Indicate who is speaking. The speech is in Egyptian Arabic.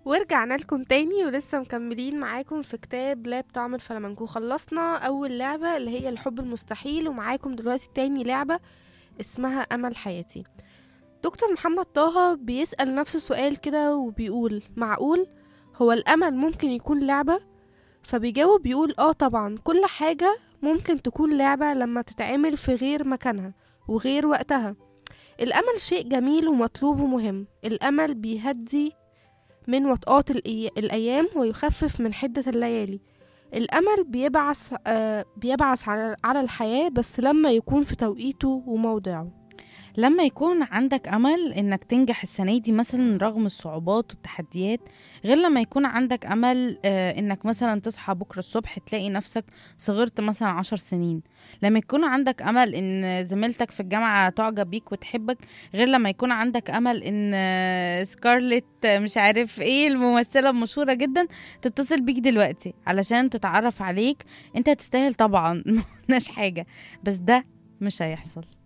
Speaker 1: ورجعنا لكم تاني ولسه مكملين معاكم في كتاب لاب طعم الفلامنكو خلصنا أول لعبة اللي هي الحب المستحيل ومعاكم دلوقتي تاني لعبة اسمها أمل حياتي دكتور محمد طه بيسأل نفسه سؤال كده وبيقول معقول هو الأمل ممكن يكون لعبة فبيجاوب بيقول اه طبعا كل حاجة ممكن تكون لعبة لما تتعمل في غير مكانها وغير وقتها الأمل شيء جميل ومطلوب ومهم الأمل بيهدي من وطئات الإي- الأيام ويخفف من حدة الليالي الأمل بيبعث آه بيبعث على على الحياة بس لما يكون في توقيته وموضعه
Speaker 2: لما يكون عندك أمل إنك تنجح السنة دي مثلا رغم الصعوبات والتحديات غير لما يكون عندك أمل آه، إنك مثلا تصحى بكرة الصبح تلاقي نفسك صغرت مثلا عشر سنين لما يكون عندك أمل إن زميلتك في الجامعة تعجب بيك وتحبك غير لما يكون عندك أمل إن آه، سكارلت آه، مش عارف إيه الممثلة المشهورة جدا تتصل بيك دلوقتي علشان تتعرف عليك أنت تستاهل طبعا مقلناش حاجة بس ده مش هيحصل